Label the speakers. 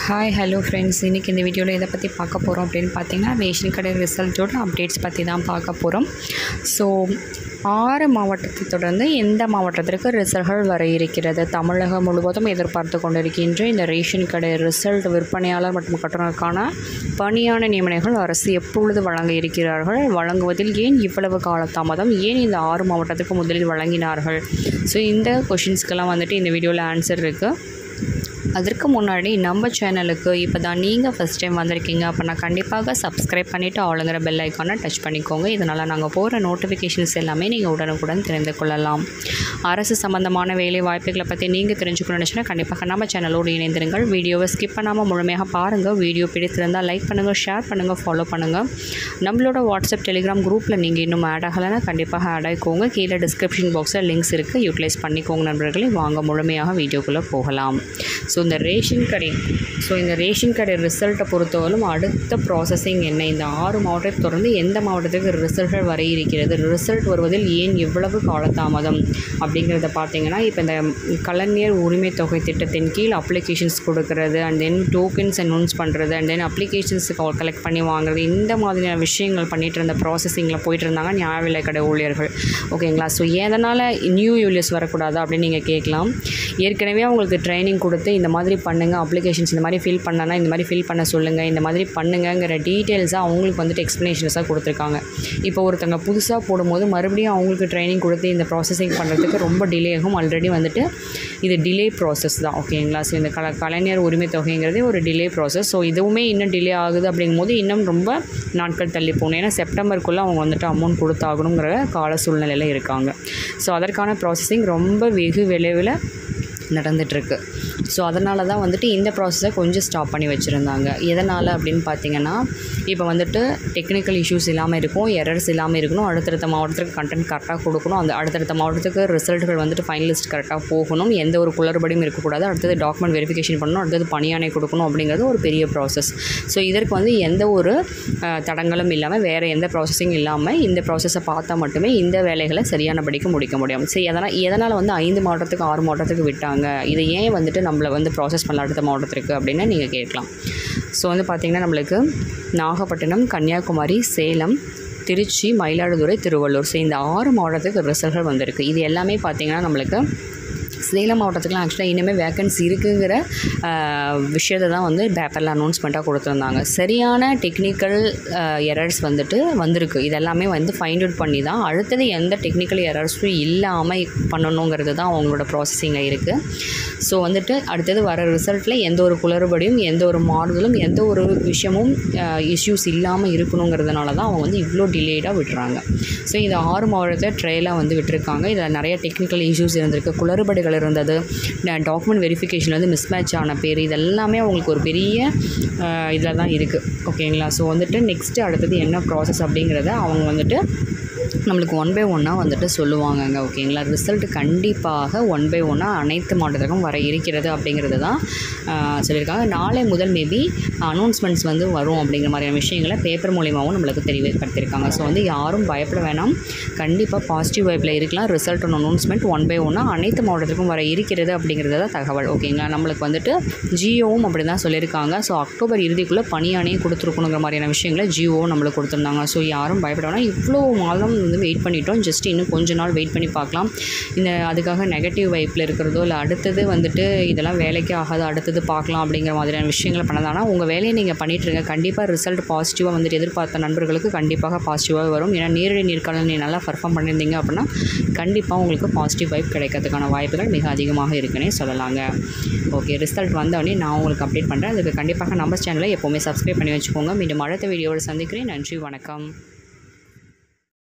Speaker 1: hi hello friends இன்றைக்கி இந்த வீடியோவில் எதை பற்றி பார்க்க போகிறோம் அப்படின்னு பார்த்தீங்கன்னா ரேஷன் கடை ரிசல்ட்டோட அப்டேட்ஸ் பற்றி தான் பார்க்க போகிறோம் ஸோ ஆறு மாவட்டத்தை தொடர்ந்து எந்த மாவட்டத்திற்கு ரிசல்ட்கள் வர இருக்கிறது தமிழகம் முழுவதும் எதிர்பார்த்து கொண்டிருக்கின்ற இந்த ரேஷன் கடை ரிசல்ட் விற்பனையாளர் மற்றும் கட்டணக்கான பணியான நியமனங்கள் அரசு எப்பொழுது வழங்க இருக்கிறார்கள் வழங்குவதில் ஏன் இவ்வளவு காலதாமதம் ஏன் இந்த ஆறு மாவட்டத்துக்கு முதலில் வழங்கினார்கள் ஸோ இந்த கொஷின்ஸ்க்கெல்லாம் வந்துட்டு இந்த வீடியோவில் ஆன்சர் இருக்குது அதற்கு முன்னாடி நம்ம சேனலுக்கு இப்போ தான் நீங்கள் ஃபஸ்ட் டைம் வந்திருக்கீங்க அப்படின்னா கண்டிப்பாக சப்ஸ்கிரைப் பண்ணிவிட்டு ஆளுங்கிற பெல் ஐக்கானை டச் பண்ணிக்கோங்க இதனால் நாங்கள் போகிற நோட்டிஃபிகேஷன்ஸ் எல்லாமே நீங்கள் உடனுக்குடன் தெரிந்து கொள்ளலாம் அரசு சம்மந்தமான வேலை வாய்ப்புகளை பற்றி நீங்கள் தெரிஞ்சுக்கணும்னு நினச்சினா கண்டிப்பாக நம்ம சேனலோடு இணைந்திருங்கள் வீடியோவை ஸ்கிப் பண்ணாமல் முழுமையாக பாருங்கள் வீடியோ பிடித்திருந்தால் லைக் பண்ணுங்கள் ஷேர் பண்ணுங்கள் ஃபாலோ பண்ணுங்கள் நம்மளோட வாட்ஸ்அப் டெலிகிராம் குரூப்பில் நீங்கள் இன்னும் ஆட் ஆகலைன்னா கண்டிப்பாக ஆட் ஆகிக்கோங்க கீழே டிஸ்கிரிப்ஷன் பாக்ஸில் லிங்க்ஸ் இருக்குது யூட்டிலைஸ் பண்ணிக்கோங்க நண்பர்களே வாங்க முழுமையாக வீடியோக்குள்ளே போகலாம் ஸோ இந்த ரேஷன் கடை ஸோ இந்த ரேஷன் கடை ரிசல்ட்டை பொறுத்தவரைக்கும் அடுத்த ப்ராசஸிங் என்ன இந்த ஆறு மாவட்டத்தை தொடர்ந்து எந்த மாவட்டத்துக்கு ரிசல்ட்கள் வர இருக்கிறது ரிசல்ட் வருவதில் ஏன் இவ்வளவு காலதாமதம் அப்படிங்கிறத பார்த்தீங்கன்னா இப்போ இந்த கலைஞர் உரிமை தொகை திட்டத்தின் கீழ் அப்ளிகேஷன்ஸ் கொடுக்கறது அண்ட் தென் டோக்கன்ஸ் அனௌன்ஸ் பண்ணுறது அண்ட் தென் அப்ளிகேஷன்ஸ் கலெக்ட் பண்ணி வாங்குறது இந்த மாதிரியான விஷயங்கள் பண்ணிட்டு இருந்த ப்ராசஸிங்கில் போயிட்டு இருந்தாங்க நியாய விலை கடை ஊழியர்கள் ஓகேங்களா ஸோ எதனால் நியூ யூலியர்ஸ் வரக்கூடாது அப்படின்னு நீங்கள் கேட்கலாம் ஏற்கனவே அவங்களுக்கு ட்ரைனிங் கொடுத்து இந்த மாதிரி பண்ணுங்கள் அப்ளிகேஷன்ஸ் இந்த மாதிரி ஃபில் பண்ணனா இந்த மாதிரி ஃபில் பண்ண சொல்லுங்கள் இந்த மாதிரி பண்ணுங்கங்கிற டீட்டெயில்ஸாக அவங்களுக்கு வந்துட்டு எக்ஸ்ப்ளனேஷன்ஸாக கொடுத்துருக்காங்க இப்போ ஒருத்தங்க புதுசாக போடும்போது மறுபடியும் அவங்களுக்கு ட்ரைனிங் கொடுத்து இந்த ப்ராசஸிங் பண்ணுறதுக்கு ரொம்ப டிலே ஆகும் ஆல்ரெடி வந்துட்டு இது டிலே ப்ராசஸ் தான் ஓகேங்களா ஸோ இந்த கல கலைஞர் உரிமை தொகைங்கிறதே ஒரு டிலே ப்ராசஸ் ஸோ இதுவுமே இன்னும் டிலே ஆகுது அப்படிங்கும்போது இன்னும் ரொம்ப நாட்கள் தள்ளி போகணும் ஏன்னா செப்டம்பருக்குள்ளே அவங்க வந்துட்டு அமௌண்ட் கொடுத்தாகணுங்கிற கால சூழ்நிலையில் இருக்காங்க ஸோ அதற்கான ப்ராசஸிங் ரொம்ப வெகு விளைவில் நடந்துகிட்ருக்கு ஸோ அதனால தான் வந்துட்டு இந்த ப்ராசஸை கொஞ்சம் ஸ்டாப் பண்ணி வச்சுருந்தாங்க எதனால் அப்படின்னு பார்த்தீங்கன்னா இப்போ வந்துட்டு டெக்னிக்கல் இஷ்யூஸ் இல்லாமல் இருக்கும் எரர்ஸ் இல்லாமல் இருக்கணும் அடுத்தடுத்த மாவட்டத்துக்கு கண்டென்ட் கரெக்டாக கொடுக்கணும் அந்த அடுத்தடுத்த மாவட்டத்துக்கு ரிசல்ட்டுகள் வந்துட்டு ஃபைனலிஸ்ட் கரெக்டாக போகணும் எந்த ஒரு குளறுபடியும் இருக்கக்கூடாது அடுத்தது டாக்குமெண்ட் வெரிஃபிகேஷன் பண்ணணும் அடுத்தது பணியாணை கொடுக்கணும் அப்படிங்கிறது ஒரு பெரிய ப்ராசஸ் ஸோ இதற்கு வந்து எந்த ஒரு அஹ், தடங்களும் இல்லாமல் வேறு எந்த ப்ராசஸிங் இல்லாமல் இந்த ப்ராசஸை பார்த்தா மட்டுமே இந்த வேலைகளை சரியானபடிக்கு முடிக்க முடியும் சரி எதனால் எதனால் வந்து ஐந்து மாவட்டத்துக்கு ஆறு மாவட்டத்துக்கு விட்டாங்க இதை ஏன் வந்துட்டு நம்மளை வந்து ப்ராசஸ் பண்ணல அடுத்த மாவட்டத்திற்கு அப்படின்னு நீங்கள் கேட்கலாம் ஸோ வந்து பார்த்திங்கன்னா நம்மளுக்கு நாகப்பட்டினம் கன்னியாகுமரி சேலம் திருச்சி மயிலாடுதுறை திருவள்ளூர் ஸோ இந்த ஆறு மாவட்டத்துக்கு ரிசல்ட்கள் வந்திருக்கு இது எல்லாமே பார்த்திங்கன்னா நம்மளுக்கு சேலம் மாவட்டத்துக்குலாம் ஆக்சுவலாக இனிமேல் வேக்கன்சி இருக்குங்கிற விஷயத்தை தான் வந்து பேப்பரில் அனௌன்ஸ்மெண்ட்டாக கொடுத்துருந்தாங்க சரியான டெக்னிக்கல் எரர்ஸ் வந்துட்டு வந்திருக்கு இதெல்லாமே வந்து ஃபைண்ட் அவுட் பண்ணி தான் அடுத்தது எந்த டெக்னிக்கல் எரர்ஸும் இல்லாமல் பண்ணணுங்கிறது தான் அவங்களோட ப்ராசஸிங்கில் இருக்குது ஸோ வந்துட்டு அடுத்தது வர ரிசல்ட்டில் எந்த ஒரு குளறுபடியும் எந்த ஒரு மாறுதலும் எந்த ஒரு விஷயமும் இஷ்யூஸ் இல்லாமல் இருக்கணுங்கிறதுனால தான் அவங்க வந்து இவ்வளோ டிலேடாக விட்டுறாங்க ஸோ இந்த ஆறு மாவட்டத்தை ட்ரையலாக வந்து விட்டுருக்காங்க இதில் நிறைய டெக்னிக்கல் இஷ்யூஸ் இருந்திருக்கு குளறுபடிகள் இருந்தது டாக்குமெண்ட் வெரிஃபிகேஷன் வந்து மிஸ்மேட்ச் ஆன பேர் இதெல்லாமே அவங்களுக்கு ஒரு பெரிய இதில் தான் இருக்குது ஓகேங்களா ஸோ வந்துட்டு நெக்ஸ்ட்டு அடுத்தது என்ன ப்ராசஸ் அப்படிங்கிறத அவங்க வந்துட்டு நம்மளுக்கு ஒன் பை ஒன்னாக வந்துட்டு சொல்லுவாங்கங்க ஓகேங்களா ரிசல்ட் கண்டிப்பாக ஒன் பை ஒன்னாக அனைத்து மாவட்டத்துக்கும் வர இருக்கிறது அப்படிங்கிறது தான் ஆஹ், சொல்லியிருக்காங்க நாளை முதல் மேபி அனௌன்ஸ்மெண்ட்ஸ் வந்து வரும் அப்படிங்கிற மாதிரியான விஷயங்களை பேப்பர் மூலியமாகவும் நம்மளுக்கு தெளிவுபடுத்தியிருக்காங்க ஸோ வந்து யாரும் பயப்பட வேணாம் கண்டிப்பாக பாசிட்டிவ் வைப்பில் இருக்கலாம் result one announcement one by ஒன்னாக அனைத்து மாவட்டத்துக்கும் வர இருக்கிறது அப்படிங்கிறது தான் தகவல் ஓகேங்களா நம்மளுக்கு வந்துட்டு ஜியோவும் அப்படி தான் சொல்லியிருக்காங்க ஸோ அக்டோபர் இறுதிக்குள்ளே பணியானையும் கொடுத்துருக்கணுங்கிற மாதிரியான விஷயங்களை ஜியோவும் நம்மளுக்கு கொடுத்துருந்தாங்க ஸோ யாரும் பயப்பட வேணாம் இவ்வளோ மாதம் வந்து வெயிட் பண்ணிட்டோம் ஜஸ்ட் இன்னும் கொஞ்ச நாள் வெயிட் பண்ணி பார்க்கலாம் இந்த அதுக்காக நெகட்டிவ் வைப்பில் இருக்கிறதோ இல்லை அடுத்தது வந்துட்டு இதெல்லாம் வேலைக்கு ஆகாது அடுத்தது பார்க்கலாம் அப்படிங்கிற மாதிரியான விஷயங்களை பண்ணதானா உங்கள் வேலையை நீங்கள் பண்ணிட்டுருங்க கண்டிப்பாக ரிசல்ட் பாசிட்டிவாக வந்துட்டு எதிர்பார்த்த நண்பர்களுக்கு கண்டிப்பாக பாசிட்டிவாக வரும் ஏன்னா நேரடி நேர்காணல் நீ நல்லா பர்ஃபார்ம் பண்ணியிருந்தீங்க அப்படின்னா கண்டிப்பாக உங்களுக்கு பாசிட்டிவ் வைப் கிடைக்கிறதுக்கான வாய்ப்புகள் மிக அதிகமாக இருக்குன்னே சொல்லலாங்க ஓகே ரிசல்ட் வந்தோடனே நான் உங்களுக்கு அப்டேட் பண்ணுறேன் அதுக்கு கண்டிப்பாக நம்ம சேனலை எப்போவுமே சப்ஸ்கிரைப் பண்ணி வச்சுக்கோங்க மீண்டும் அடுத்த வீடியோவில் சந்திக்கிறேன் நன்றி வணக்கம்